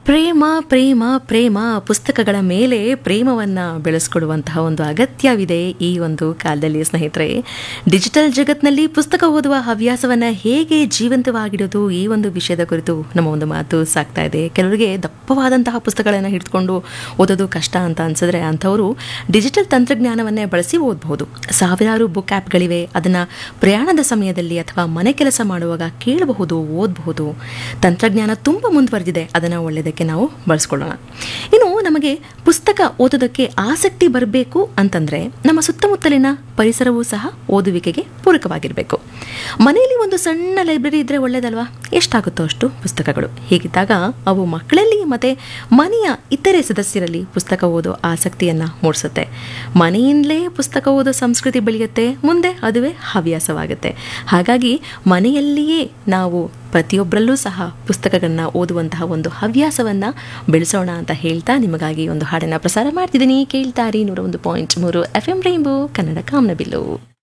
ಪ್ರೇಮ ಪ್ರೇಮ ಪ್ರೇಮ ಪುಸ್ತಕಗಳ ಮೇಲೆ ಪ್ರೇಮವನ್ನು ಬೆಳೆಸ್ಕೊಡುವಂತಹ ಒಂದು ಅಗತ್ಯವಿದೆ ಈ ಒಂದು ಕಾಲದಲ್ಲಿ ಸ್ನೇಹಿತರೆ ಡಿಜಿಟಲ್ ಜಗತ್ನಲ್ಲಿ ಪುಸ್ತಕ ಓದುವ ಹವ್ಯಾಸವನ್ನು ಹೇಗೆ ಜೀವಂತವಾಗಿಡೋದು ಈ ಒಂದು ವಿಷಯದ ಕುರಿತು ನಮ್ಮ ಒಂದು ಮಾತು ಸಾಕ್ತಾ ಇದೆ ಕೆಲವರಿಗೆ ದಪ್ಪವಾದಂತಹ ಪುಸ್ತಕಗಳನ್ನು ಹಿಡಿದುಕೊಂಡು ಓದೋದು ಕಷ್ಟ ಅಂತ ಅನ್ಸಿದ್ರೆ ಅಂಥವರು ಡಿಜಿಟಲ್ ತಂತ್ರಜ್ಞಾನವನ್ನೇ ಬಳಸಿ ಓದಬಹುದು ಸಾವಿರಾರು ಬುಕ್ ಆ್ಯಪ್ಗಳಿವೆ ಅದನ್ನು ಪ್ರಯಾಣದ ಸಮಯದಲ್ಲಿ ಅಥವಾ ಮನೆ ಕೆಲಸ ಮಾಡುವಾಗ ಕೇಳಬಹುದು ಓದಬಹುದು ತಂತ್ರಜ್ಞಾನ ತುಂಬ ಮುಂದುವರೆದಿದೆ ಅದನ್ನು ಒಳ್ಳೆಯದಕ್ಕೆ ನಾವು ಬಳಸ್ಕೊಳ್ಳೋಣ ಇನ್ನು ನಮಗೆ ಪುಸ್ತಕ ಓದೋದಕ್ಕೆ ಆಸಕ್ತಿ ಬರಬೇಕು ಅಂತಂದರೆ ನಮ್ಮ ಸುತ್ತಮುತ್ತಲಿನ ಪರಿಸರವೂ ಸಹ ಓದುವಿಕೆಗೆ ಪೂರಕವಾಗಿರಬೇಕು ಮನೆಯಲ್ಲಿ ಒಂದು ಸಣ್ಣ ಲೈಬ್ರರಿ ಇದ್ದರೆ ಒಳ್ಳೆಯದಲ್ವಾ ಎಷ್ಟಾಗುತ್ತೋ ಅಷ್ಟು ಪುಸ್ತಕಗಳು ಹೀಗಿದ್ದಾಗ ಅವು ಮಕ್ಕಳಲ್ಲಿ ಮತ್ತು ಮನೆಯ ಇತರೆ ಸದಸ್ಯರಲ್ಲಿ ಪುಸ್ತಕ ಓದೋ ಆಸಕ್ತಿಯನ್ನು ಮೂಡಿಸುತ್ತೆ ಮನೆಯಿಂದಲೇ ಪುಸ್ತಕ ಓದೋ ಸಂಸ್ಕೃತಿ ಬೆಳೆಯುತ್ತೆ ಮುಂದೆ ಅದುವೇ ಹವ್ಯಾಸವಾಗುತ್ತೆ ಹಾಗಾಗಿ ಮನೆಯಲ್ಲಿಯೇ ನಾವು ಪ್ರತಿಯೊಬ್ಬರಲ್ಲೂ ಸಹ ಪುಸ್ತಕಗಳನ್ನ ಓದುವಂತಹ ಒಂದು ಹವ್ಯಾಸವನ್ನು ಬೆಳೆಸೋಣ ಅಂತ ಹೇಳ್ತಾ ನಿಮಗಾಗಿ ಒಂದು ಹಾಡನ್ನು ಪ್ರಸಾರ ಮಾಡ್ತಿದ್ದೀನಿ ಕೇಳ್ತಾರಿ ನೂರ ಒಂದು ಪಾಯಿಂಟ್ ಮೂರು ಎಫ್ ಎಂ ರೈಂಬೋ ಕನ್ನಡ ಕಾಮನಬಿಲ್ಲು